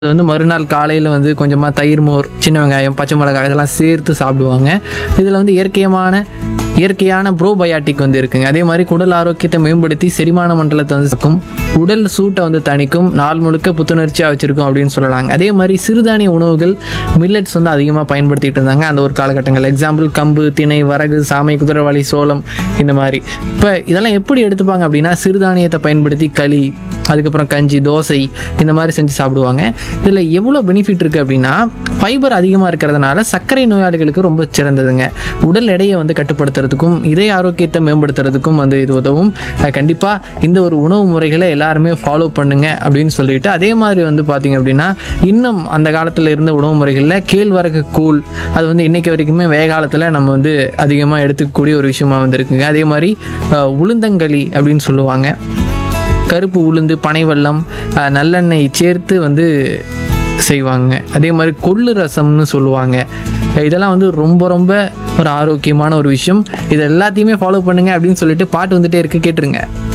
அது வந்து மறுநாள் காலையில் வந்து கொஞ்சமாக தயிர் மோர் சின்ன வெங்காயம் பச்சை மிளகாய் இதெல்லாம் சேர்த்து சாப்பிடுவாங்க இதில் வந்து இயற்கையான இயற்கையான ப்ரோபயாட்டிக் வந்து இருக்குங்க அதே மாதிரி குடல் ஆரோக்கியத்தை மேம்படுத்தி செரிமான மண்டலத்தை வந்து இருக்கும் உடல் சூட்டை வந்து தணிக்கும் நாள் முழுக்க புத்துணர்ச்சியாக வச்சிருக்கும் அப்படின்னு சொல்லலாங்க அதே மாதிரி சிறுதானிய உணவுகள் மில்லட்ஸ் வந்து அதிகமாக பயன்படுத்திட்டு இருந்தாங்க அந்த ஒரு காலகட்டங்கள் எக்ஸாம்பிள் கம்பு திணை வரகு சாமை குதிரைவாளி சோளம் இந்த மாதிரி இப்போ இதெல்லாம் எப்படி எடுத்துப்பாங்க அப்படின்னா சிறுதானியத்தை பயன்படுத்தி களி அதுக்கப்புறம் கஞ்சி தோசை இந்த மாதிரி செஞ்சு சாப்பிடுவாங்க இதில் எவ்வளோ பெனிஃபிட் இருக்குது அப்படின்னா ஃபைபர் அதிகமாக இருக்கிறதுனால சர்க்கரை நோயாளிகளுக்கு ரொம்ப சிறந்ததுங்க உடல் எடையை வந்து கட்டுப்படுத்துறதுக்கும் இதய ஆரோக்கியத்தை மேம்படுத்துறதுக்கும் வந்து இது உதவும் கண்டிப்பாக இந்த ஒரு உணவு முறைகளை எல்லாருமே ஃபாலோ பண்ணுங்க அப்படின்னு சொல்லிட்டு அதே மாதிரி வந்து பார்த்தீங்க அப்படின்னா இன்னும் அந்த காலத்தில் இருந்த உணவு முறைகளில் கேழ்வரகு கூழ் அது வந்து இன்னைக்கு வரைக்குமே வெய காலத்தில் நம்ம வந்து அதிகமாக எடுத்துக்கக்கூடிய ஒரு விஷயமா வந்து இருக்குங்க அதே மாதிரி அஹ், உளுந்தங்களி அப்படின்னு சொல்லுவாங்க கருப்பு உளுந்து பனை வெல்லம் அஹ், நல்லெண்ணெய் சேர்த்து வந்து செய்வாங்க அதே மாதிரி கொள்ளு ரசம்னு சொல்லுவாங்க இதெல்லாம் வந்து ரொம்ப ரொம்ப ஒரு ஆரோக்கியமான ஒரு விஷயம் இது எல்லாத்தையுமே ஃபாலோ பண்ணுங்க அப்படின்னு சொல்லிட்டு பாட்டு வந்துட்டே இருக்கு கேட்டுருங்க